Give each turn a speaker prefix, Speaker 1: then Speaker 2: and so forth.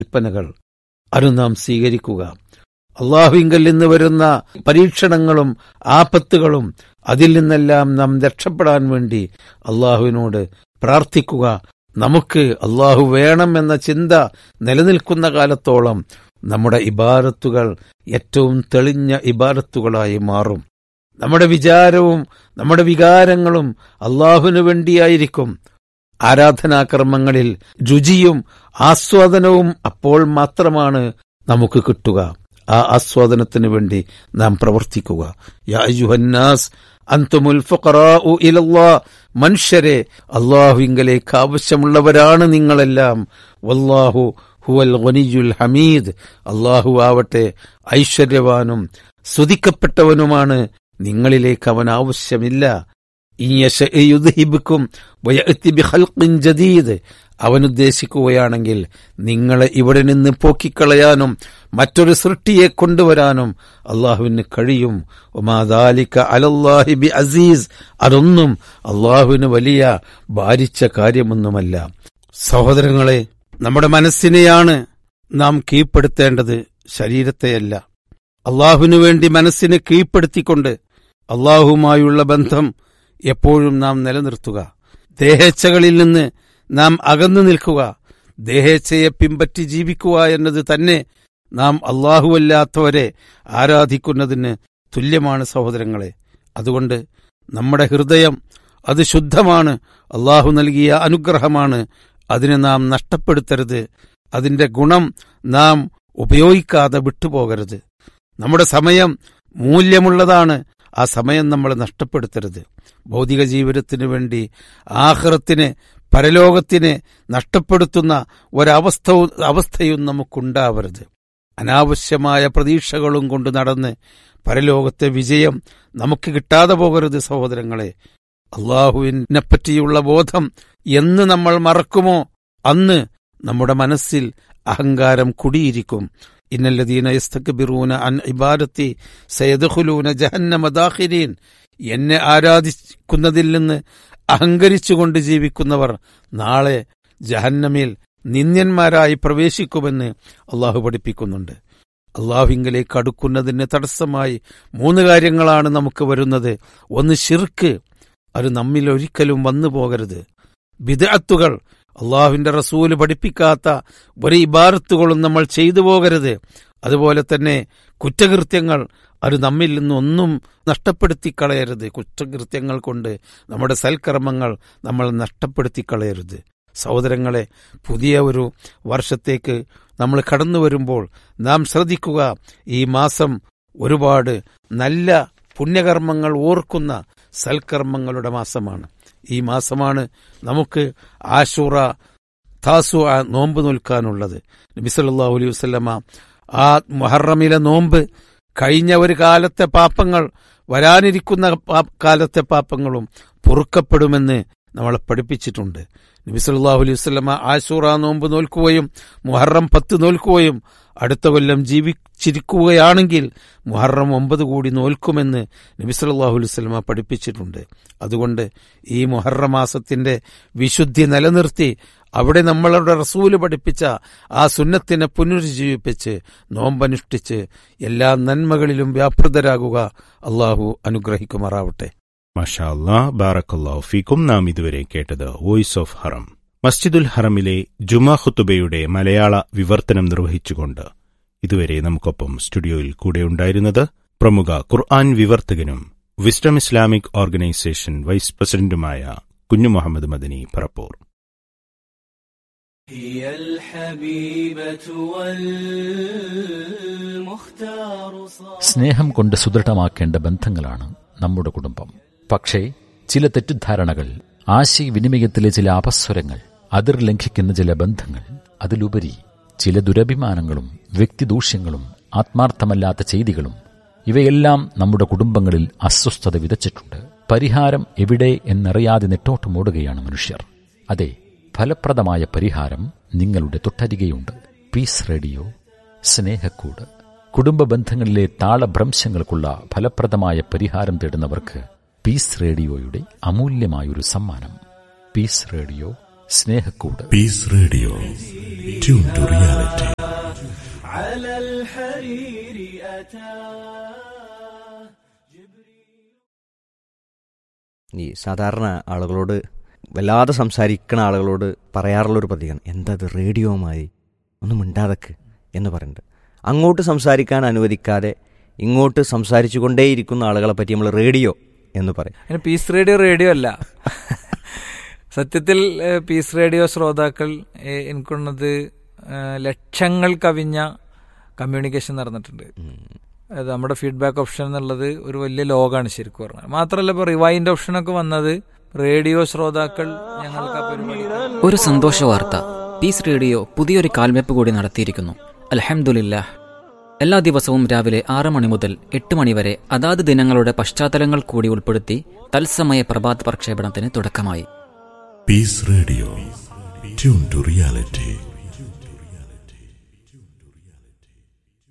Speaker 1: കൽപ്പനകൾ അത് നാം സ്വീകരിക്കുക അള്ളാഹുവിങ്കൽ നിന്ന് വരുന്ന പരീക്ഷണങ്ങളും ആപത്തുകളും അതിൽ നിന്നെല്ലാം നാം രക്ഷപ്പെടാൻ വേണ്ടി അള്ളാഹുവിനോട് പ്രാർത്ഥിക്കുക നമുക്ക് അള്ളാഹു വേണം എന്ന ചിന്ത നിലനിൽക്കുന്ന കാലത്തോളം നമ്മുടെ ഇബാരത്തുകൾ ഏറ്റവും തെളിഞ്ഞ ഇബാരത്തുകളായി മാറും നമ്മുടെ വിചാരവും നമ്മുടെ വികാരങ്ങളും അള്ളാഹുവിനു വേണ്ടിയായിരിക്കും ആരാധനാകർമ്മങ്ങളിൽ രുചിയും ആസ്വാദനവും അപ്പോൾ മാത്രമാണ് നമുക്ക് കിട്ടുക ആ ആസ്വാദനത്തിന് വേണ്ടി നാം പ്രവർത്തിക്കുക യാ അയ്യുഹന്നാസ് അന്തുമുൽ ഫുഖറാഉ ഇലല്ലാ മനുഷ്യരെ അള്ളാഹുവിങ്കലേക്ക് ആവശ്യമുള്ളവരാണ് നിങ്ങളെല്ലാം വല്ലാഹു ഹുവൽ ഗനിയുൽ ഹമീദ് അള്ളാഹു ആവട്ടെ ഐശ്വര്യവാനും സ്തുതിക്കപ്പെട്ടവനുമാണ് നിങ്ങളിലേക്ക് അവൻ ആവശ്യമില്ല യുദ്ഹിബിക്കും ജദീദ് അവൻ ഉദ്ദേശിക്കുകയാണെങ്കിൽ നിങ്ങളെ ഇവിടെ നിന്ന് പോക്കിക്കളയാനും മറ്റൊരു സൃഷ്ടിയെ കൊണ്ടുവരാനും അള്ളാഹുവിന് കഴിയും ഒമാദാലിക്ക അലല്ലാഹിബി അസീസ് അതൊന്നും അള്ളാഹുവിന് വലിയ ഭാരിച്ച കാര്യമൊന്നുമല്ല സഹോദരങ്ങളെ നമ്മുടെ മനസ്സിനെയാണ് നാം കീഴ്പ്പെടുത്തേണ്ടത് ശരീരത്തെയല്ല അള്ളാഹുവിനു വേണ്ടി മനസ്സിനെ കീഴ്പ്പെടുത്തിക്കൊണ്ട് അള്ളാഹുവുമായുള്ള ബന്ധം എപ്പോഴും നാം നിലനിർത്തുക ദേഹേച്ഛകളിൽ നിന്ന് നാം അകന്നു നിൽക്കുക ദേഹേച്ഛയെ പിമ്പറ്റി ജീവിക്കുക എന്നത് തന്നെ നാം അള്ളാഹുവല്ലാത്തവരെ ആരാധിക്കുന്നതിന് തുല്യമാണ് സഹോദരങ്ങളെ അതുകൊണ്ട് നമ്മുടെ ഹൃദയം അത് ശുദ്ധമാണ് അള്ളാഹു നൽകിയ അനുഗ്രഹമാണ് അതിനെ നാം നഷ്ടപ്പെടുത്തരുത് അതിന്റെ ഗുണം നാം ഉപയോഗിക്കാതെ വിട്ടുപോകരുത് നമ്മുടെ സമയം മൂല്യമുള്ളതാണ് ആ സമയം നമ്മൾ നഷ്ടപ്പെടുത്തരുത് ഭൗതിക ജീവിതത്തിന് വേണ്ടി ആഹ്റത്തിന് പരലോകത്തിന് നഷ്ടപ്പെടുത്തുന്ന ഒരവസ്ഥ അവസ്ഥയും നമുക്കുണ്ടാവരുത് അനാവശ്യമായ പ്രതീക്ഷകളും കൊണ്ട് നടന്ന് പരലോകത്തെ വിജയം നമുക്ക് കിട്ടാതെ പോകരുത് സഹോദരങ്ങളെ അള്ളാഹുവിനെ പറ്റിയുള്ള ബോധം എന്ന് നമ്മൾ മറക്കുമോ അന്ന് നമ്മുടെ മനസ്സിൽ അഹങ്കാരം കുടിയിരിക്കും ഇന്നല്ലദീന യസ്തക്ബിറൂന അൻ ഇബാദത്തി സയദ്ഖുലൂന ജഹന്നമ ദാഖിരീൻ എന്നെ ആരാധിക്കുന്നതിൽ നിന്ന് അഹങ്കരിച്ചുകൊണ്ട് ജീവിക്കുന്നവർ നാളെ ജഹന്നമിൽ നിന്ദ്യന്മാരായി പ്രവേശിക്കുമെന്ന് അള്ളാഹു പഠിപ്പിക്കുന്നുണ്ട് അള്ളാഹുവിങ്കലേക്ക് അടുക്കുന്നതിന് തടസ്സമായി മൂന്ന് കാര്യങ്ങളാണ് നമുക്ക് വരുന്നത് ഒന്ന് ഷിർക്ക് അത് നമ്മിൽ ഒരിക്കലും വന്നു പോകരുത് ബിദഅത്തുകൾ അള്ളാഹുവിന്റെ റസൂല് പഠിപ്പിക്കാത്ത ഒരു ഇബാറത്തുകളും നമ്മൾ ചെയ്തു പോകരുത് അതുപോലെ തന്നെ കുറ്റകൃത്യങ്ങൾ അത് നമ്മിൽ നിന്നൊന്നും നഷ്ടപ്പെടുത്തി കളയരുത് കുറ്റകൃത്യങ്ങൾ കൊണ്ട് നമ്മുടെ സൽക്കർമ്മങ്ങൾ നമ്മൾ നഷ്ടപ്പെടുത്തി കളയരുത് സഹോദരങ്ങളെ പുതിയ ഒരു വർഷത്തേക്ക് നമ്മൾ കടന്നു വരുമ്പോൾ നാം ശ്രദ്ധിക്കുക ഈ മാസം ഒരുപാട് നല്ല പുണ്യകർമ്മങ്ങൾ ഓർക്കുന്ന സൽക്കർമ്മങ്ങളുടെ മാസമാണ് ഈ മാസമാണ് നമുക്ക് ആശുറ താസു നോമ്പ് നിൽക്കാനുള്ളത് നബിസല്ലാഹു അലൈഹി വസ്ലമ ആ മുഹറമിലെ നോമ്പ് കഴിഞ്ഞ ഒരു കാലത്തെ പാപ്പങ്ങൾ വരാനിരിക്കുന്ന കാലത്തെ പാപ്പങ്ങളും പൊറുക്കപ്പെടുമെന്ന് നമ്മളെ പഠിപ്പിച്ചിട്ടുണ്ട് നബി സല്ലാഹു അലൈഹി വസ്ലമ ആശൂറ നോമ്പ് നോൽക്കുകയും മുഹറം പത്ത് നോൽക്കുകയും അടുത്ത കൊല്ലം ജീവിച്ചിരിക്കുകയാണെങ്കിൽ മുഹറം ഒമ്പത് കൂടി നോൽക്കുമെന്ന് നബി സല്ലാഹു അലൈഹി വസ്ലമ പഠിപ്പിച്ചിട്ടുണ്ട് അതുകൊണ്ട് ഈ മുഹറ മാസത്തിന്റെ വിശുദ്ധി നിലനിർത്തി അവിടെ നമ്മളുടെ റസൂല് പഠിപ്പിച്ച ആ സുന്നത്തിനെ പുനരുജ്ജീവിപ്പിച്ച് നോമ്പനുഷ്ഠിച്ച് എല്ലാ നന്മകളിലും വ്യാപൃതരാകുക അള്ളാഹു അനുഗ്രഹിക്കുമാറാവട്ടെ
Speaker 2: മഷാ അല്ലാ ബാറക്കല്ലാഹു ഫീക്കും നാം ഇതുവരെ കേട്ടത് വോയിസ് ഓഫ് ഹറം മസ്ജിദുൽ ഹറമിലെ ജുമാ ഖുത്തുബയുടെ മലയാള വിവർത്തനം നിർവഹിച്ചുകൊണ്ട് ഇതുവരെ നമുക്കൊപ്പം സ്റ്റുഡിയോയിൽ കൂടെയുണ്ടായിരുന്നത് പ്രമുഖ ഖുർആൻ വിവർത്തകനും വിസ്ഡം ഇസ്ലാമിക് ഓർഗനൈസേഷൻ വൈസ് പ്രസിഡന്റുമായ കുഞ്ഞു മുഹമ്മദ് മദനി പറപ്പൂർ
Speaker 3: هي الحبيبة والمختار صار
Speaker 4: സ്നേഹം കൊണ്ട് സുദൃഢമാക്കേണ്ട ബന്ധങ്ങളാണ് നമ്മുടെ കുടുംബം പക്ഷേ ചില തെറ്റിദ്ധാരണകൾ ആശയവിനിമയത്തിലെ ചില അപസ്വരങ്ങൾ അതിർ ലംഘിക്കുന്ന ചില ബന്ധങ്ങൾ അതിലുപരി ചില ദുരഭിമാനങ്ങളും വ്യക്തിദൂഷ്യങ്ങളും ആത്മാർത്ഥമല്ലാത്ത ചെയ്തികളും ഇവയെല്ലാം നമ്മുടെ കുടുംബങ്ങളിൽ അസ്വസ്ഥത വിതച്ചിട്ടുണ്ട് പരിഹാരം എവിടെ എന്നറിയാതെ നെട്ടോട്ടമോടുകയാണ് മനുഷ്യർ അതെ ഫലപ്രദമായ പരിഹാരം നിങ്ങളുടെ തൊട്ടരികെയുണ്ട് പീസ് റേഡിയോ സ്നേഹക്കൂട് കുടുംബ ബന്ധങ്ങളിലെ താളഭ്രംശങ്ങൾക്കുള്ള ഫലപ്രദമായ പരിഹാരം തേടുന്നവർക്ക് പീസ് റേഡിയോയുടെ അമൂല്യമായൊരു സമ്മാനം പീസ് റേഡിയോ സ്നേഹക്കൂട്
Speaker 5: Peace Radio. Tune to reality.
Speaker 3: الحرير أتاه
Speaker 5: ഈ സാധാരണ ആളുകളോട് വല്ലാതെ സംസാരിക്കുന്ന ആളുകളോട് പറയാറുള്ളൊരു പതിയാണ് എന്താ അത് റേഡിയോമായി ഒന്നും മിണ്ടാതക്ക് എന്ന് പറയുന്നുണ്ട് അങ്ങോട്ട് സംസാരിക്കാൻ അനുവദിക്കാതെ ഇങ്ങോട്ട് സംസാരിച്ചു കൊണ്ടേയിരിക്കുന്ന ആളുകളെ പറ്റി നമ്മൾ റേഡിയോ എന്ന് പറയും
Speaker 6: അതിന് പീസ് റേഡിയോ റേഡിയോ അല്ല സത്യത്തിൽ ഏഹ്, പീസ് റേഡിയോ ശ്രോതാക്കൾ ഏഹ്, എനിക്കുള്ളത് ഏഹ്, ലക്ഷങ്ങൾ കവിഞ്ഞ കമ്മ്യൂണിക്കേഷൻ നടന്നിട്ടുണ്ട് അത് നമ്മുടെ ഫീഡ്ബാക്ക് ഓപ്ഷൻ എന്നുള്ളത് ഒരു വലിയ ലോകമാണ് ശരിക്കും പറഞ്ഞാൽ മാത്രമല്ല ഇപ്പോൾ റിവൈൻഡ് ഓപ്ഷനൊക്കെ വന്നത് റേഡിയോ ശ്രോതാക്കൾ ഞങ്ങൾക്ക് ആ പരിപാടി
Speaker 7: ഒരു സന്തോഷ വാർത്ത പീസ് റേഡിയോ പുതിയൊരു കാൽവെപ്പ് കൂടി നടത്തിയിരിക്കുന്നു അൽഹംദുലില്ലാ എല്ലാ ദിവസവും രാവിലെ ആറ് മണി മുതൽ എട്ട് മണി വരെ അതാത് ദിനങ്ങളുടെ പശ്ചാത്തലങ്ങൾ കൂടി ഉൾപ്പെടുത്തി തത്സമയ പ്രഭാത പ്രക്ഷേപണത്തിന് തുടക്കമായി
Speaker 8: Peace Radio. Tune to reality.